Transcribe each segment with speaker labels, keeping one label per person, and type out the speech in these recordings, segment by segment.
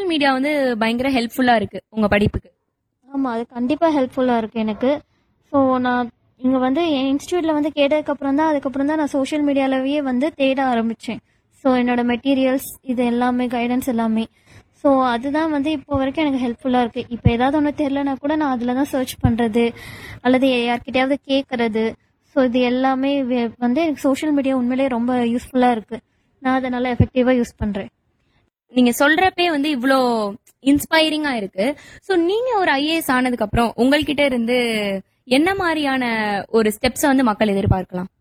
Speaker 1: media வந்து பயங்கர ஹெல்ப்ஃபுல்லா இருக்கு உங்க படிப்புக்கு
Speaker 2: ஆமாம் அது கண்டிப்பாக ஹெல்ப்ஃபுல்லாக இருக்குது எனக்கு ஸோ நான் இங்கே வந்து என் இன்ஸ்டியூட்டில் வந்து கேட்டதுக்கப்புறம் தான் அதுக்கப்புறம் தான் நான் சோஷியல் மீடியாலவே வந்து தேட ஆரம்பித்தேன் ஸோ என்னோட மெட்டீரியல்ஸ் இது எல்லாமே கைடன்ஸ் எல்லாமே ஸோ அதுதான் வந்து இப்போ வரைக்கும் எனக்கு ஹெல்ப்ஃபுல்லாக இருக்குது இப்போ ஏதாவது ஒன்று தெரிலனா கூட நான் அதில் தான் சர்ச் பண்ணுறது அல்லது யார்கிட்டயாவது கேட்குறது ஸோ இது எல்லாமே வே- வந்து எனக்கு சோஷியல் மீடியா உண்மையிலேயே ரொம்ப யூஸ்ஃபுல்லாக இருக்குது நான் அதை நல்லா எஃபெக்டிவாக யூஸ் பண்ணுறேன்
Speaker 1: நீங்க சொல்றப்பே வந்து இவ்ளோ இன்ஸ்பைரிங்கா இருக்கு சோ நீங்க ஒரு ஐஏஎஸ் ஆனதுக்கு அப்புறம் உங்ககிட்ட இருந்து என்ன மாதிரியான ஒரு ஸ்டெப்ஸ் வந்து மக்கள் எதிர்பார்க்கலாம்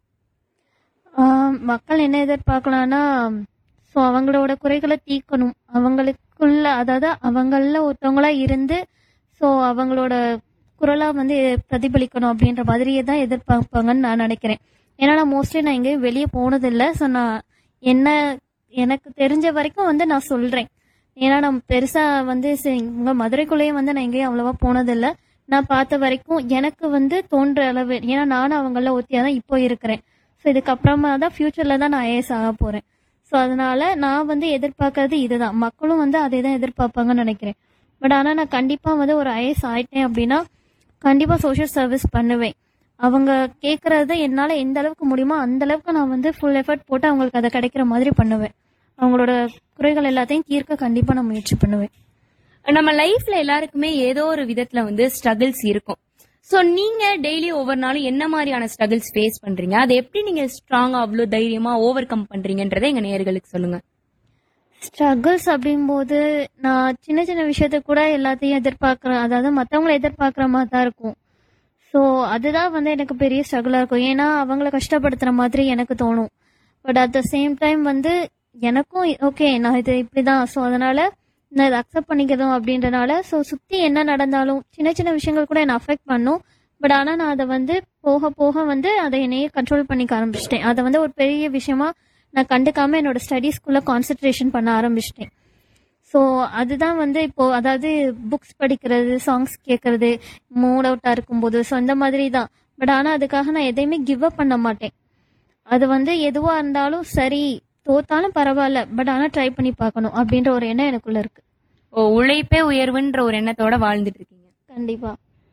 Speaker 2: ஆஹ் மக்கள் என்ன எதிர்பார்க்கலாம்னா ஸோ அவங்களோட குறைகளை தீர்க்கணும் அவங்களுக்குள்ள அதாவது அவங்கள ஒருத்தவங்களா இருந்து ஸோ அவங்களோட குரலா வந்து பிரதிபலிக்கணும் அப்படின்ற மாதிரியே தான் எதிர்பார்ப்பாங்கன்னு நான் நினைக்கிறேன் ஏன்னா நான் மோஸ்ட்லி நான் எங்கேயும் வெளியே போனதில்லை ஸோ நான் என்ன எனக்கு தெரிஞ்ச வரைக்கும் வந்து நான் சொல்றேன் ஏன்னா நான் பெருசா வந்து சரி, இங்க மதுரைக்குள்ளேயே வந்து நான் எங்கேயும் அவ்வளவா போனதில்லை நான் பார்த்த வரைக்கும் எனக்கு வந்து தோன்ற அளவு ஏன்னா நானும் அவங்கள ஒத்தியா தான் இப்போ இருக்கிறேன் ஸோ இதுக்கப்புறமா தான் ஃபியூச்சர்ல தான் நான் ஐஏஎஸ் ஆக போறேன் ஸோ அதனால நான் வந்து எதிர்பார்க்கறது இதுதான் மக்களும் வந்து அதே தான் எதிர்பார்ப்பாங்கன்னு நினைக்கிறேன் பட் ஆனால் நான் கண்டிப்பாக வந்து ஒரு ஐஏஎஸ் ஆயிட்டேன் அப்படின்னா கண்டிப்பாக சோஷியல் சர்வீஸ் பண்ணுவேன் அவங்க கேட்கறது என்னால் எந்த அளவுக்கு முடியுமோ அந்த அளவுக்கு நான் வந்து ஃபுல் எஃபர்ட் போட்டு அவங்களுக்கு அதை கிடைக்கிற மாதிரி பண்ணுவேன் அவங்களோட குறைகள் எல்லாத்தையும் தீர்க்க கண்டிப்பாக நான் முயற்சி பண்ணுவேன்
Speaker 1: நம்ம லைஃப்ல எல்லாருக்குமே ஏதோ ஒரு விதத்துல வந்து ஸ்ட்ரகிள்ஸ் இருக்கும் சோ நீங்க டெய்லி ஒவ்வொரு நாளும் என்ன மாதிரியான ஸ்ட்ரகிள்ஸ் ஃபேஸ் பண்றீங்க அதை எப்படி நீங்க ஸ்ட்ராங்கா அவ்வளவு தைரியமா ஓவர் கம் பண்றீங்கன்றதை எங்க நேயர்களுக்கு சொல்லுங்க
Speaker 2: ஸ்ட்ரகிள்ஸ் அப்படிங்கும்போது நான் சின்ன சின்ன விஷயத்த கூட எல்லாத்தையும் எதிர்பார்க்குறேன் அதாவது மற்றவங்கள எதிர்பார்க்குற மாதிரி தான் இருக்கும் ஸோ அதுதான் வந்து எனக்கு பெரிய ஸ்ட்ரகிளாக இருக்கும் ஏன்னா அவங்கள கஷ்டப்படுத்துகிற மாதிரி எனக்கு தோணும் but at the same time வந்து எனக்கும் ஓகே நான் இது இப்படி தான் ஸோ அதனால் நான் இதை அக்செப்ட் பண்ணிக்கிறோம் அப்படின்றனால ஸோ சுற்றி என்ன நடந்தாலும் சின்ன சின்ன விஷயங்கள் கூட என்னை அஃபெக்ட் பண்ணும் பட் ஆனால் நான் அதை வந்து போக போக வந்து அதை என்னையே கண்ட்ரோல் பண்ணிக்க ஆரம்பிச்சிட்டேன் அதை வந்து ஒரு பெரிய விஷயமா நான் கண்டுக்காம என்னோட ஸ்டடீஸ்க்குள்ள கான்சென்ட்ரேஷன் பண்ண ஆரம்பிச்சிட்டேன் ஸோ அதுதான் வந்து இப்போ அதாவது புக்ஸ் படிக்கிறது சாங்ஸ் கேட்கறது மூட் அவுட்டாக இருக்கும்போது ஸோ அந்த மாதிரி தான் பட் ஆனால் அதுக்காக நான் எதையுமே கிவ் அப் பண்ண மாட்டேன் அது வந்து எதுவாக இருந்தாலும் சரி தோத்தாலும் பரவாயில்ல பட் ஆனால் ட்ரை பண்ணி பார்க்கணும் அப்படின்ற ஒரு எண்ணம் எனக்குள்ள இருக்கு
Speaker 1: ஓ உழைப்பே உயர்வுன்ற ஒரு எண்ணத்தோட வாழ்ந்துட்டு இருக்கீங்க
Speaker 2: கண்டிப்பா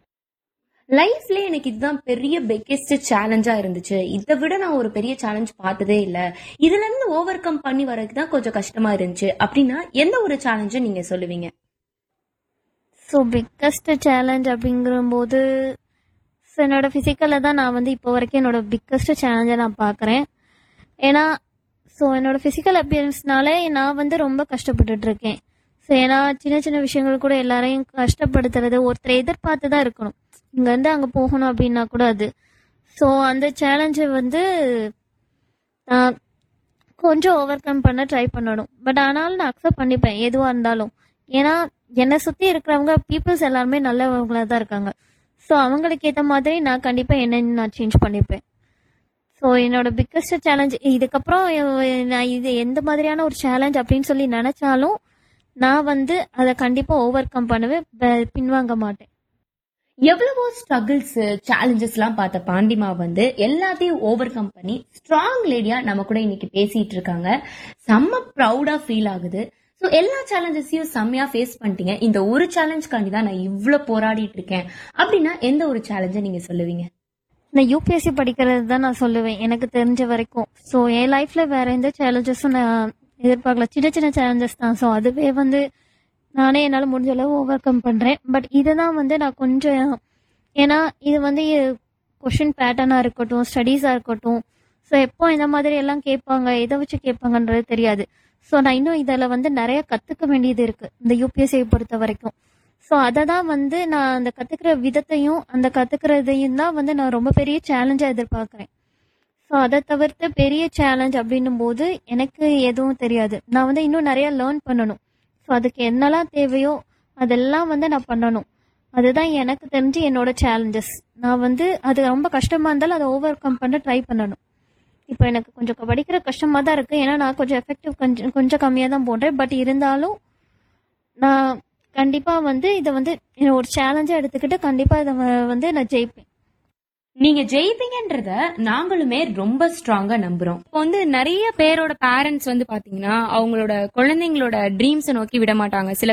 Speaker 1: லைஃப்ல எனக்கு இதுதான் பெரிய பிக்கெஸ்ட் சேலஞ்சா இருந்துச்சு இதை விட நான் ஒரு பெரிய சேலஞ்ச் பார்த்ததே இல்ல இதுல இருந்து ஓவர் கம் பண்ணி வரதுக்கு தான் கொஞ்சம் கஷ்டமா இருந்துச்சு அப்படின்னா எந்த ஒரு சேலஞ்சை நீங்க சொல்லுவீங்க
Speaker 2: ஸோ பிக்கஸ்ட் சேலஞ்ச் அப்படிங்கும்போது ஸோ என்னோட ஃபிசிக்கலில் தான் நான் வந்து இப்போ வரைக்கும் என்னோட பிக்கஸ்ட் சேலஞ்சை நான் பார்க்குறேன் ஏன்னா ஸோ என்னோட ஃபிசிக்கல் அப்பியரன்ஸ்னாலே நான் வந்து ரொம்ப கஷ்டப்பட்டுட்டு இருக்கேன் ஸோ ஏன்னா சின்ன சின்ன விஷயங்கள் கூட எல்லாரையும் கஷ்டப்படுத்துறது ஒருத்தரை எதிர்பார்த்து தான் இருக்கணும் இங்கேருந்து அங்கே போகணும் அப்படின்னா கூட அது ஸோ அந்த சேலஞ்சை வந்து நான் கொஞ்சம் ஓவர் கம் பண்ண ட்ரை பண்ணணும் பட் ஆனாலும் நான் அக்செப்ட் பண்ணிப்பேன் எதுவாக இருந்தாலும் ஏன்னா என்னை சுற்றி இருக்கிறவங்க பீப்புள்ஸ் எல்லாருமே நல்லவங்களா தான் இருக்காங்க ஸோ அவங்களுக்கு ஏற்ற மாதிரி நான் கண்டிப்பாக என்ன நான் சேஞ்ச் பண்ணிப்பேன் ஸோ என்னோட பிக்கஸ்ட் சேலஞ்ச் இதுக்கப்புறம் எ- நான் இது எந்த மாதிரியான ஒரு சேலஞ்ச் அப்படின்னு சொல்லி நினச்சாலும் நான் வந்து அதை கண்டிப்பாக ஓவர் கம் பண்ணுவேன் ப- பின்வாங்க மாட்டேன்
Speaker 1: எவ்வளவோ ஸ்ட்ரகிள்ஸ் சேலஞ்சஸ் எல்லாம் பார்த்த பாண்டிமா வந்து எல்லாத்தையும் ஓவர் கம் பண்ணி ஸ்ட்ராங் லேடியா நம்ம கூட இன்னைக்கு பேசிட்டு இருக்காங்க செம்ம ப்ரௌடா ஃபீல் ஆகுது ஸோ எல்லா சேலஞ்சஸையும் செம்மையா ஃபேஸ் பண்ணிட்டீங்க இந்த ஒரு சேலஞ்சுக்காண்டி தான் நான் இவ்ளோ போராடிட்டு இருக்கேன் அப்படின்னா எந்த ஒரு சேலஞ்சை நீங்க சொல்லுவீங்க
Speaker 2: நான் யூபிஎஸ்சி படிக்கிறது தான் நான் சொல்லுவேன் எனக்கு தெரிஞ்ச வரைக்கும் ஸோ என் லைஃப்ல வேற எந்த சேலஞ்சஸும் நான் எதிர்பார்க்கல சின்ன சின்ன சேலஞ்சஸ் தான் ஸோ அதுவே வந்து நானே என்னால் முடிஞ்ச அளவு ஓவர் கம் பண்ணுறேன் பட் இதுதான் வந்து நான் கொஞ்சம் ஏன்னா இது வந்து கொஷின் பேட்டர்னாக இருக்கட்டும் ஸ்டடீஸாக இருக்கட்டும் ஸோ எப்போ இந்த மாதிரி எல்லாம் கேட்பாங்க எதை வச்சு கேட்பாங்கன்றது தெரியாது ஸோ நான் இன்னும் இதில் வந்து நிறைய கற்றுக்க வேண்டியது இருக்குது இந்த யூபிஎஸ்சியை பொறுத்த வரைக்கும் ஸோ அதை தான் வந்து நான் அந்த கற்றுக்கிற விதத்தையும் அந்த கற்றுக்கிறதையும் தான் வந்து நான் ரொம்ப பெரிய சேலஞ்சாக எதிர்பார்க்குறேன் ஸோ அதை தவிர்த்து பெரிய சேலஞ்ச் அப்படின்னும் போது எனக்கு எதுவும் தெரியாது நான் வந்து இன்னும் நிறைய லேர்ன் பண்ணணும் ஸோ அதுக்கு என்னெல்லாம் தேவையோ அதெல்லாம் வந்து நான் பண்ணணும் அதுதான் எனக்கு தெரிஞ்சு என்னோட சேலஞ்சஸ் நான் வந்து அது ரொம்ப கஷ்டமாக இருந்தாலும் அதை ஓவர் கம் பண்ண ட்ரை பண்ணணும் இப்போ எனக்கு கொஞ்சம் படிக்கிற கஷ்டமாக தான் இருக்குது ஏன்னா நான் கொஞ்சம் எஃபெக்டிவ் கொஞ்சம் கொஞ்சம் கம்மியாக தான் போடுறேன் பட் இருந்தாலும் நான் கண்டிப்பாக வந்து இதை வந்து ஒரு சேலஞ்சாக எடுத்துக்கிட்டு கண்டிப்பாக இதை வ- வந்து நான் ஜெயிப்பேன்
Speaker 1: நீங்க ஜெயிப்பீங்கன்றத நாங்களுமே ரொம்ப ஸ்ட்ராங்கா நம்புறோம் இப்போ வந்து நிறைய பேரோட பேரண்ட்ஸ் வந்து பாத்தீங்கன்னா அவங்களோட குழந்தைங்களோட ட்ரீம்ஸை நோக்கி விட மாட்டாங்க சில